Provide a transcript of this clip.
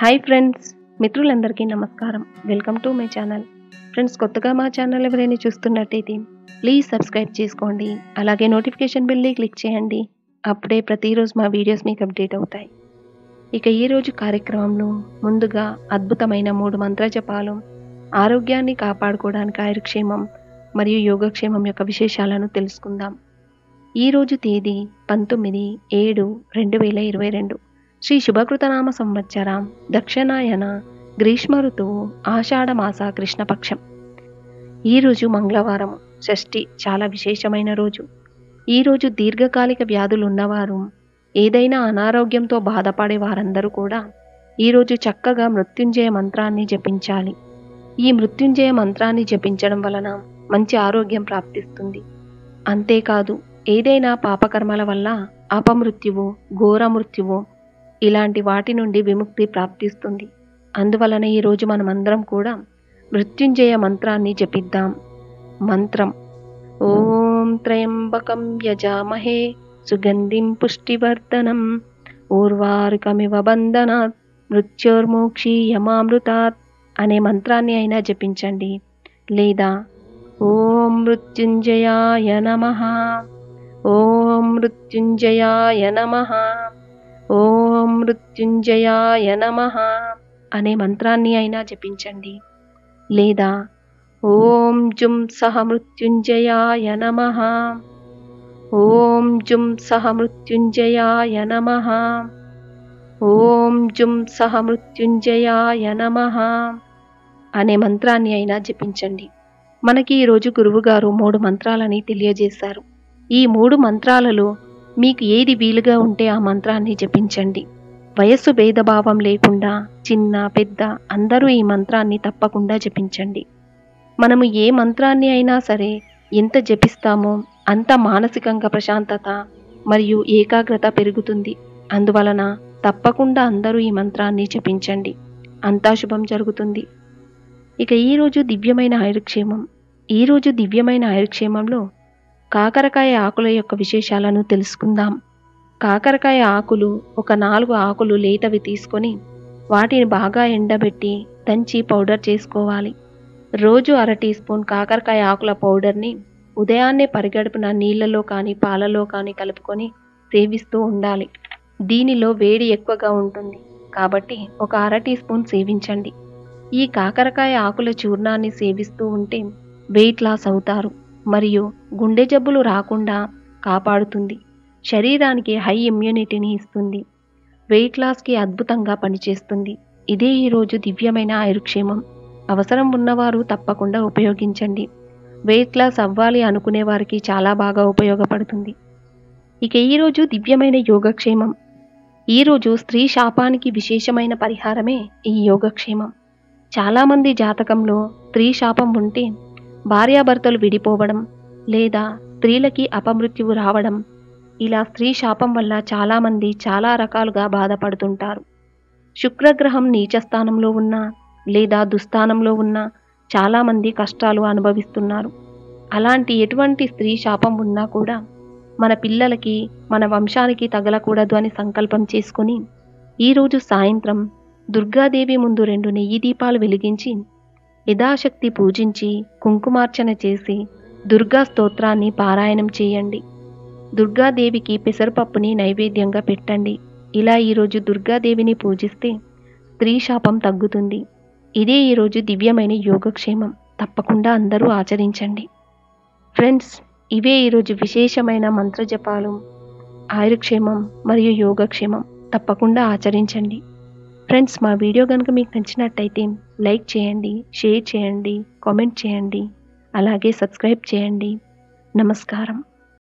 hi friends మిత్రులందరికీ నమస్కారం welcome to my channel friends కొత్తగా మా ఛానల్ ఎవరైనా చూస్తున్నట్టయితే ప్లీజ్ సబ్స్క్రైబ్ చేసుకోండి అలాగే నోటిఫికేషన్ బిల్ని క్లిక్ చేయండి అప్పుడే ప్రతిరోజు మా వీడియోస్ మీకు అప్డేట్ అవుతాయి ఇక ఈరోజు కార్యక్రమంలో ముందుగా అద్భుతమైన మూడు మంత్ర జపాలు ఆరోగ్యాన్ని కాపాడుకోవడానికి ఆయుర్క్షేమం మరియు యోగక్షేమం యొక్క విశేషాలను తెలుసుకుందాం ఈరోజు తేదీ పంతొమ్మిది ఏడు రెండు వేల ఇరవై రెండు శ్రీ శుభకృతనామ సంవత్సరం దక్షిణాయన గ్రీష్మ ఋతువు ఆషాఢమాస కృష్ణపక్షం ఈరోజు మంగళవారం షష్ఠి చాలా విశేషమైన రోజు ఈరోజు దీర్ఘకాలిక వ్యాధులు ఉన్నవారు ఏదైనా అనారోగ్యంతో బాధపడే వారందరూ కూడా ఈరోజు చక్కగా మృత్యుంజయ మంత్రాన్ని జపించాలి ఈ మృత్యుంజయ మంత్రాన్ని జపించడం వలన మంచి ఆరోగ్యం ప్రాప్తిస్తుంది అంతేకాదు ఏదైనా పాపకర్మల వల్ల అపమృత్యువు ఘోర మృత్యువు ఇలాంటి వాటి నుండి విముక్తి ప్రాప్తిస్తుంది అందువలన ఈరోజు మనమందరం కూడా మృత్యుంజయ మంత్రాన్ని జపిద్దాం మంత్రం ఓం త్రయంబకం యజామహే సుగంధిం పుష్టివర్ధనం ఊర్వారుకమివ బంధనాత్ మృత్యోర్మోక్షీయమామృతాత్ అనే మంత్రాన్ని అయినా జపించండి లేదా ఓం మృత్యుంజయాయ నమ ఓం మృత్యుంజయాయ నమ ఓం మృత్యుంజయాయ నమ అనే మంత్రాన్ని అయినా జపించండి లేదా ఓం జుం సహ మృత్యుంజయాయ నమ ఓం జుం సహ మృత్యుంజయాయ నమ ఓం జుం సహ మృత్యుంజయాయ నమ అనే మంత్రాన్ని అయినా జపించండి మనకి ఈరోజు గురువుగారు మూడు మంత్రాలని తెలియజేశారు ఈ మూడు మంత్రాలలో మీకు ఏది వీలుగా ఉంటే ఆ మంత్రాన్ని జపించండి వయస్సు భేదభావం లేకుండా చిన్న పెద్ద అందరూ ఈ మంత్రాన్ని తప్పకుండా జపించండి మనము ఏ మంత్రాన్ని అయినా సరే ఎంత జపిస్తామో అంత మానసికంగా ప్రశాంతత మరియు ఏకాగ్రత పెరుగుతుంది అందువలన తప్పకుండా అందరూ ఈ మంత్రాన్ని జపించండి అంతా శుభం జరుగుతుంది ఇక ఈరోజు దివ్యమైన ఆయుర్క్షేమం ఈరోజు దివ్యమైన ఆయుర్క్షేమంలో కాకరకాయ ఆకుల యొక్క విశేషాలను తెలుసుకుందాం కాకరకాయ ఆకులు ఒక నాలుగు ఆకులు లేతవి తీసుకొని వాటిని బాగా ఎండబెట్టి దంచి పౌడర్ చేసుకోవాలి రోజు అర టీ స్పూన్ కాకరకాయ ఆకుల పౌడర్ని ఉదయాన్నే పరిగడుపున నీళ్ళలో కానీ పాలలో కానీ కలుపుకొని సేవిస్తూ ఉండాలి దీనిలో వేడి ఎక్కువగా ఉంటుంది కాబట్టి ఒక అర టీ స్పూన్ సేవించండి ఈ కాకరకాయ ఆకుల చూర్ణాన్ని సేవిస్తూ ఉంటే వెయిట్ లాస్ అవుతారు మరియు గుండె జబ్బులు రాకుండా కాపాడుతుంది శరీరానికి హై ఇమ్యూనిటీని ఇస్తుంది వెయిట్ లాస్కి అద్భుతంగా పనిచేస్తుంది ఇదే ఈరోజు దివ్యమైన ఆయుర్క్షేమం అవసరం ఉన్నవారు తప్పకుండా ఉపయోగించండి వెయిట్ లాస్ అవ్వాలి అనుకునే వారికి చాలా బాగా ఉపయోగపడుతుంది ఇక ఈరోజు దివ్యమైన యోగక్షేమం ఈరోజు స్త్రీ శాపానికి విశేషమైన పరిహారమే ఈ యోగక్షేమం చాలామంది జాతకంలో స్త్రీ శాపం ఉంటే భార్యాభర్తలు విడిపోవడం లేదా స్త్రీలకి అపమృత్యువు రావడం ఇలా స్త్రీ శాపం వల్ల చాలామంది చాలా రకాలుగా బాధపడుతుంటారు శుక్రగ్రహం నీచస్థానంలో ఉన్న లేదా దుస్థానంలో ఉన్న చాలామంది కష్టాలు అనుభవిస్తున్నారు అలాంటి ఎటువంటి స్త్రీ శాపం ఉన్నా కూడా మన పిల్లలకి మన వంశానికి తగలకూడదు అని సంకల్పం చేసుకుని ఈరోజు సాయంత్రం దుర్గాదేవి ముందు రెండు నెయ్యి దీపాలు వెలిగించి యథాశక్తి పూజించి కుంకుమార్చన చేసి దుర్గా స్తోత్రాన్ని పారాయణం చేయండి దుర్గాదేవికి పెసరపప్పుని నైవేద్యంగా పెట్టండి ఇలా ఈరోజు దుర్గాదేవిని పూజిస్తే స్త్రీ శాపం తగ్గుతుంది ఇదే ఈరోజు దివ్యమైన యోగక్షేమం తప్పకుండా అందరూ ఆచరించండి ఫ్రెండ్స్ ఇవే ఈరోజు విశేషమైన మంత్రజపాలు ఆయుర్క్షేమం మరియు యోగక్షేమం తప్పకుండా ఆచరించండి ఫ్రెండ్స్ మా వీడియో కనుక మీకు నచ్చినట్టయితే లైక్ చేయండి షేర్ చేయండి కామెంట్ చేయండి అలాగే సబ్స్క్రైబ్ చేయండి నమస్కారం